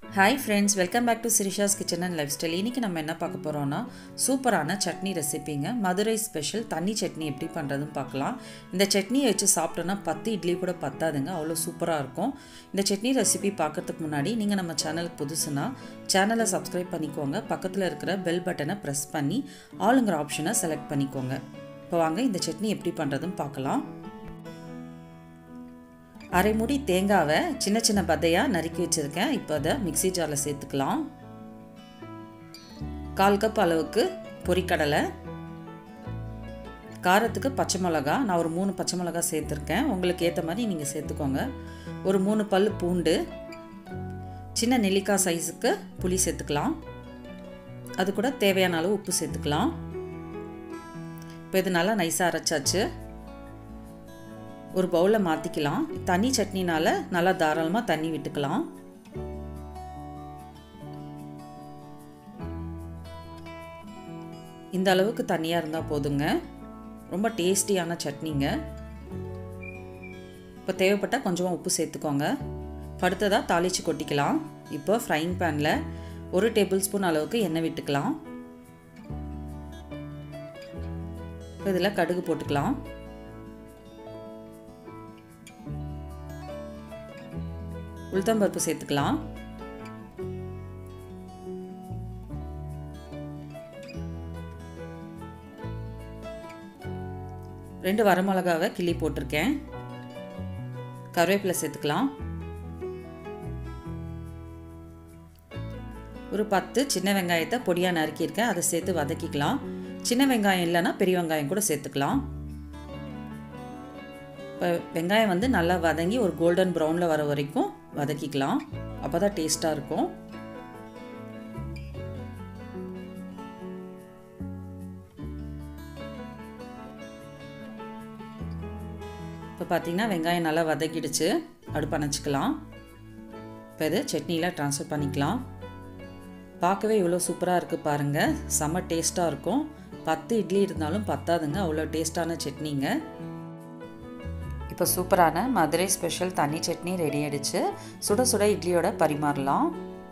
hi friends welcome back to Sirisha's kitchen and lifestyle இன்றைக்கி நம்ம என்ன பார்க்க போகிறோம்னா சூப்பரான சட்னி ரெசிபிங்க மதுரை ஸ்பெஷல் தண்ணி சட்னி எப்படி பண்ணுறதுன்னு பார்க்கலாம் இந்த சட்னியை வச்சு சாப்பிட்டோன்னா பத்து இட்லி கூட பத்தாதுங்க அவ்வளோ சூப்பராக இருக்கும் இந்த சட்னி ரெசிபி பார்க்கறதுக்கு முன்னாடி நீங்கள் நம்ம சேனலுக்கு புதுசுனா சேனலை சப்ஸ்கிரைப் பண்ணிக்கோங்க பக்கத்தில் இருக்கிற பெல் பட்டனை ப்ரெஸ் பண்ணி ஆளுங்கிற ஆப்ஷனை செலக்ட் பண்ணிக்கோங்க இப்போ வாங்க இந்த சட்னி எப்படி பண்ணுறதுன்னு பார்க்கலாம் அரை மூடி தேங்காவை சின்ன சின்ன பதையாக நறுக்கி வச்சுருக்கேன் இப்போ அதை மிக்சி ஜாரில் சேர்த்துக்கலாம் கால் கப் அளவுக்கு பொரிக்கடலை காரத்துக்கு பச்சை மிளகா நான் ஒரு மூணு பச்சை மிளகா சேர்த்துருக்கேன் உங்களுக்கு ஏற்ற மாதிரி நீங்கள் சேர்த்துக்கோங்க ஒரு மூணு பல் பூண்டு சின்ன நெல்லிக்காய் சைஸுக்கு புளி சேர்த்துக்கலாம் அது கூட தேவையான அளவு உப்பு சேர்த்துக்கலாம் இப்போ இது நல்லா நைஸாக அரைச்சாச்சு ஒரு பவுலில் மாற்றிக்கலாம் தண்ணி சட்னினால் நல்லா தாராளமாக தண்ணி விட்டுக்கலாம் இந்த அளவுக்கு தண்ணியாக இருந்தால் போதுங்க ரொம்ப டேஸ்டியான சட்னிங்க இப்போ தேவைப்பட்டால் கொஞ்சமாக உப்பு சேர்த்துக்கோங்க படுத்ததாக தாளித்து கொட்டிக்கலாம் இப்போ ஃப்ரைங் பேனில் ஒரு டேபிள் ஸ்பூன் அளவுக்கு எண்ணெய் விட்டுக்கலாம் இப்போ இதில் கடுகு போட்டுக்கலாம் உளுத்தம்பருப்பு சேர்த்துக்கலாம் ரெண்டு வரமிளகாவை கிள்ளி போட்டிருக்கேன் கருவேப்பிலை சேர்த்துக்கலாம் ஒரு பத்து சின்ன வெங்காயத்தை பொடியாக நறுக்கியிருக்கேன் அதை சேர்த்து வதக்கிக்கலாம் சின்ன வெங்காயம் இல்லைன்னா பெரிய வெங்காயம் கூட சேர்த்துக்கலாம் இப்போ வெங்காயம் வந்து நல்லா வதங்கி ஒரு கோல்டன் ப்ரௌனில் வர வரைக்கும் வதக்கிக்கலாம் அப்போ தான் டேஸ்ட்டாக இருக்கும் இப்போ பார்த்தீங்கன்னா வெங்காயம் நல்லா வதக்கிடுச்சு அடுப்பு அணைச்சிக்கலாம் இப்போ இது சட்னியில் ட்ரான்ஸ்ஃபர் பண்ணிக்கலாம் பார்க்கவே இவ்வளோ சூப்பராக இருக்குது பாருங்கள் செம்ம டேஸ்ட்டாக இருக்கும் பத்து இட்லி இருந்தாலும் பத்தாதுங்க அவ்வளோ டேஸ்ட்டான சட்னிங்க இப்போ சூப்பரான மதுரை ஸ்பெஷல் தண்ணி சட்னி ரெடி ஆகிடுச்சு சுட சுட இட்லியோட பரிமாறலாம்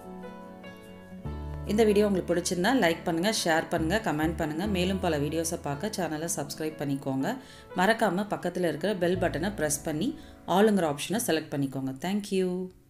இந்த வீடியோ உங்களுக்கு பிடிச்சிருந்தா லைக் பண்ணுங்கள் ஷேர் பண்ணுங்கள் கமெண்ட் பண்ணுங்கள் மேலும் பல வீடியோஸை பார்க்க சேனலை சப்ஸ்கிரைப் பண்ணிக்கோங்க மறக்காமல் பக்கத்தில் இருக்கிற பெல் பட்டனை ப்ரெஸ் பண்ணி ஆளுங்கிற ஆப்ஷனை செலக்ட் பண்ணிக்கோங்க தேங்க்யூ